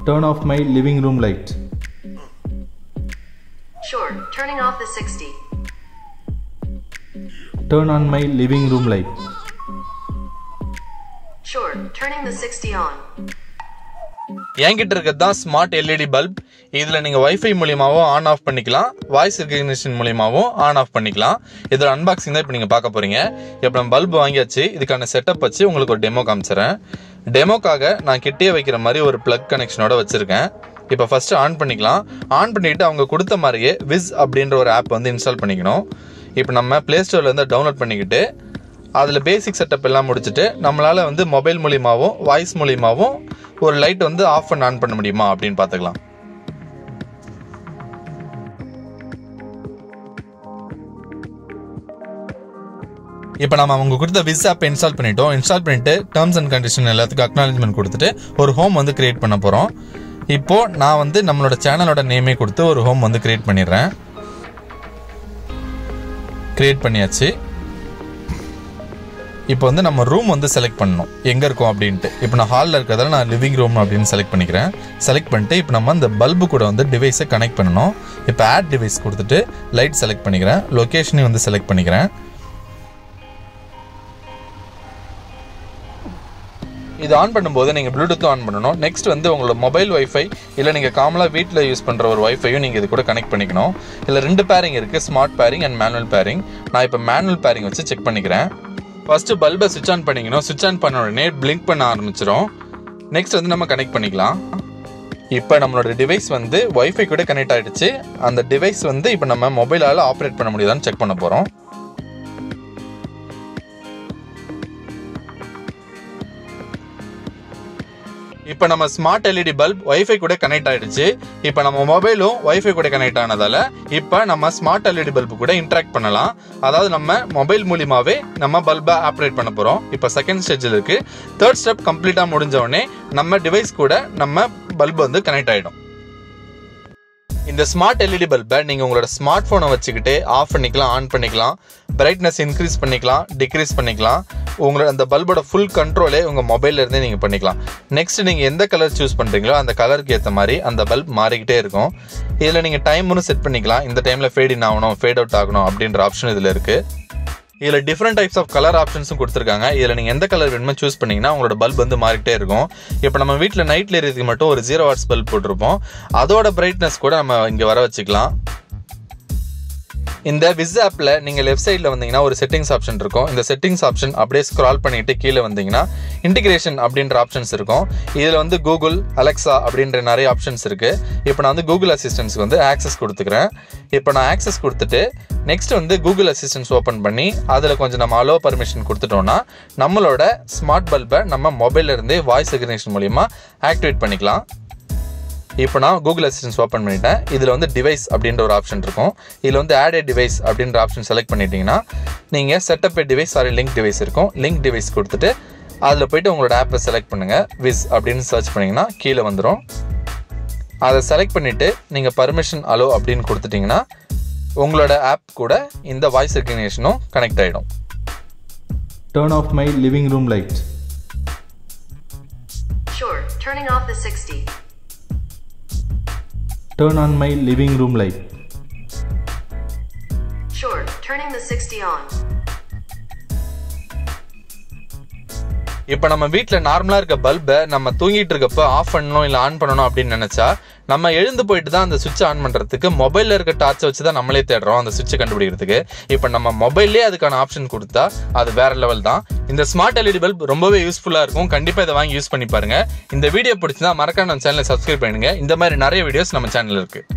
Turn off my living room light. Sure, turning off the 60. Turn on my living room light. Sure, turning the 60 on. என்கிட்ட இருக்கிறது தான் smart LED bulb இதில் நீங்கள் wifi மூலியமாகவும் on off பண்ணிக்கலாம் voice recognition மூலியமாகவும் on off பண்ணிக்கலாம் இதில் அன்பாக்சிங் தான் இப்போ நீங்கள் பார்க்க போகிறீங்க இப்போ நம்ம பல்ப் வாங்கியாச்சு இதுக்கான செட்டப் வச்சு உங்களுக்கு ஒரு டெமோ காமிச்சிடுறேன் டெமோக்காக நான் கிட்டே வைக்கிற மாதிரி ஒரு ப்ளக் கனெக்ஷனோட வச்சுருக்கேன் இப்போ ஃபஸ்ட்டு ஆன் பண்ணிக்கலாம் ஆன் பண்ணிவிட்டு அவங்க கொடுத்த மாதிரியே விஸ் அப்படின்ற ஒரு ஆப் வந்து இன்ஸ்டால் பண்ணிக்கணும் இப்போ நம்ம ப்ளே ஸ்டோர்லேருந்து டவுன்லோட் பண்ணிக்கிட்டு அதில் பேசிக் செட்டப் எல்லாம் முடிச்சுட்டு நம்மளால் வந்து மொபைல் மூலியமாகவும் வாய்ஸ் மூலியமாகவும் ஒரு லைட் வந்து ஆஃப் அண்ட் ஆன் பண்ண முடியுமா அப்படின்னு பார்த்துக்கலாம் இப்போ நம்ம அவங்க கொடுத்த விஸ் ஆப் இன்ஸ்டால் பண்ணிட்டோம் இன்ஸ்டால் பண்ணிட்டு டேர்ம்ஸ் அண்ட் கண்டிஷன் எல்லாத்துக்கும் அக்னாலஜ்மெண்ட் கொடுத்துட்டு ஒரு ஹோம் வந்து கிரியேட் பண்ண போகிறோம் இப்போ நான் வந்து நம்மளோட சேனலோட நேமே கொடுத்து ஒரு ஹோம் வந்து கிரியேட் பண்ணிடுறேன் கிரியேட் பண்ணியாச்சு இப்போ வந்து நம்ம ரூம் வந்து செலக்ட் பண்ணணும் எங்கே இருக்கோம் அப்படின்ட்டு இப்போ நான் ஹாலில் இருக்கிறதால நான் லிவிங் ரூம் அப்படின்னு செலக்ட் பண்ணிக்கிறேன் செலக்ட் பண்ணிட்டு இப்போ நம்ம அந்த பல்பு கூட வந்து டிவைஸை கனெக்ட் பண்ணணும் இப்போ ஆட் டிவைஸ் கொடுத்துட்டு லைட் செலக்ட் பண்ணிக்கிறேன் லொக்கேஷனையும் வந்து செலக்ட் பண்ணிக்கிறேன் இது ஆன் பண்ணும்போது நீங்கள் ப்ளூடூத் ஆன் பண்ணணும் நெக்ஸ்ட் வந்து உங்களோட மொபைல் வைஃபை இல்லை நீங்கள் காமலாக வீட்டில் யூஸ் பண்ணுற ஒரு வைஃபையும் நீங்கள் இது கூட கனெக்ட் பண்ணிக்கணும் இதில் ரெண்டு பேரிங் இருக்குது smart pairing and manual pairing நான் இப்போ மேனுவல் பேரிங் வச்சு செக் பண்ணிக்கிறேன் ஃபர்ஸ்ட் பல்பை சுவிச் ஆன் பண்ணிக்கணும் சுவிச் ஆன் பண்ண உடனே பிளிங்க் பண்ண ஆரம்பிச்சிடும் நெக்ஸ்ட் வந்து நம்ம கனெக்ட் பண்ணிக்கலாம் இப்போ நம்மளோட டிவைஸ் வந்து வைஃபை கூட கனெக்ட் ஆகிடுச்சு அந்த டிவைஸ் வந்து இப்போ நம்ம மொபைலால் ஆப்ரேட் பண்ண முடியுதான்னு செக் பண்ண போகிறோம் இப்போ நம்ம ஸ்மார்ட் எல்இடி பல்ப் வைஃபை கூட கனெக்ட் ஆயிடுச்சு இப்போ நம்ம மொபைலும் வைஃபை கூட கனெக்ட் ஆனதால இப்போ நம்ம ஸ்மார்ட் எல்இடி பல்ப் கூட இன்ட்ராக்ட் பண்ணலாம் அதாவது நம்ம மொபைல் மூலியமாவே நம்ம பல்பை ஆப்ரேட் பண்ண போறோம் இப்போ செகண்ட் ஸ்டேஜில் இருக்கு தேர்ட் ஸ்டெப் கம்ப்ளீட்டா முடிஞ்ச உடனே நம்ம டிவைஸ் கூட நம்ம பல்ப் வந்து கனெக்ட் ஆயிடும் இந்த ஸ்மார்ட் எல்இடி பல்பை நீங்கள் உங்களோட ஸ்மார்ட் ஃபோனை வச்சுக்கிட்டு ஆஃப் பண்ணிக்கலாம் ஆன் பண்ணிக்கலாம் பிரைட்னஸ் இன்க்ரீஸ் பண்ணிக்கலாம் டிக்ரீஸ் பண்ணிக்கலாம் உங்களோட அந்த பல்போட ஃபுல் கண்ட்ரோலே உங்கள் மொபைல்ல இருந்தே நீங்கள் பண்ணிக்கலாம் நெக்ஸ்ட் நீங்கள் எந்த கலர் சூஸ் பண்ணுறீங்களோ அந்த கலருக்கு ஏற்ற மாதிரி அந்த பல்ப் மாறிக்கிட்டே இருக்கும் இதில் நீங்கள் டைமும் செட் பண்ணிக்கலாம் இந்த டைமில் ஃபேட் இன் ஆகணும் ஃபேட் அவுட் ஆகணும் அப்படின்ற ஆப்ஷன் இதில் இருக்குது இதில் டிஃப்ரெண்ட் டைப்ஸ் ஆஃப் கலர் ஆப்ஷன்ஸும் கொடுத்துருக்காங்க இதில் நீங்கள் எந்த கலர் வேணுமோ சூஸ் பண்ணிங்கன்னா உங்களோட பல்ப் வந்து மாறிக்கிட்டே இருக்கும் இப்போ நம்ம வீட்டில் நைட்டில் எரியதுக்கு மட்டும் ஒரு ஜீரோ வாட்ஸ் பல்ப் போட்டிருப்போம் அதோட பிரைட்னஸ் கூட நம்ம இங்கே வர வச்சுக்கலாம் இந்த விஸ் ஆப்பில் நீங்கள் லெஃப்ட் சைடில் வந்தீங்கன்னா ஒரு செட்டிங்ஸ் ஆப்ஷன் இருக்கும் இந்த செட்டிங்ஸ் ஆப்ஷன் அப்படியே ஸ்க்ரால் பண்ணிட்டு கீழே வந்தீங்கன்னா இன்டிகிரேஷன் அப்படின்ற ஆப்ஷன்ஸ் இருக்கும் இதில் வந்து கூகுள் அலெக்ஸா அப்படின்ற நிறைய ஆப்ஷன்ஸ் இருக்குது இப்போ நான் வந்து கூகுள் அசிஸ்டன்ஸ்க்கு வந்து ஆக்சஸ் கொடுத்துக்கிறேன் இப்போ நான் ஆக்சஸ் கொடுத்துட்டு நெக்ஸ்ட் வந்து கூகுள் அசிஸ்டன்ஸ் ஓப்பன் பண்ணி அதில் கொஞ்சம் நம்ம அலோ பர்மிஷன் கொடுத்துட்டோம்னா நம்மளோட ஸ்மார்ட் பல்பை நம்ம மொபைல்ல இருந்தே வாய்ஸ் ரெகனேஷன் மூலிமா ஆக்டிவேட் பண்ணிக்கலாம் இப்போ நான் கூகுள் அசிஸ்டன்ஸ் ஓப்பன் பண்ணிட்டேன் இதில் வந்து டிவைஸ் அப்படின்ற ஒரு ஆப்ஷன் இருக்கும் இதில் வந்து ஆட் டிவைஸ் அப்படின்ற ஆப்ஷன் செலக்ட் பண்ணிட்டீங்கன்னா நீங்கள் setup device sorry link device இருக்கும் லிங்க் டிவைஸ் கொடுத்துட்டு அதில் போயிட்டு உங்களோட ஆப்பை செலக்ட் பண்ணுங்கள் விஸ் அப்படின்னு சர்ச் பண்ணிங்கன்னா கீழே வந்துடும் அதை செலக்ட் பண்ணிவிட்டு நீங்கள் பர்மிஷன் அலோ அப்படின்னு கொடுத்துட்டிங்கன்னா உங்களோட ஆப் கூட இந்த வாய்ஸ் ரெகக்னேஷனும் கனெக்ட் ஆகிடும் Turn off my living room light. Sure, turning off the 60. Turn on my living room light. Sure, turning the 60 on. இப்போ நம்ம வீட்டில் நார்மலாக இருக்க பல்பை நம்ம தூங்கிட்டு இருக்கப்ப ஆஃப் பண்ணணும் இல்லை ஆன் பண்ணணும் அப்படின்னு நினச்சா நம்ம எழுந்து போயிட்டு தான் அந்த சுவிட்ச் ஆன் பண்ணுறதுக்கு மொபைலில் இருக்க டார்ச்சை வச்சு தான் நம்மளே தேடுறோம் அந்த சுவிட்சை கண்டுபிடிக்கிறதுக்கு இப்போ நம்ம மொபைல்லே அதுக்கான ஆப்ஷன் கொடுத்தா அது வேற லெவல் தான் இந்த ஸ்மார்ட் எல்இடி பல்ப் ரொம்பவே யூஸ்ஃபுல்லாக இருக்கும் கண்டிப்பாக இதை வாங்கி யூஸ் பண்ணி பாருங்க இந்த வீடியோ பிடிச்சிருந்தா மறக்காம நம்ம சேனலை சப்ஸ்கிரைப் பண்ணுங்க இந்த மாதிரி நிறைய வீடியோஸ் நம்ம சேனலில் இருக்குது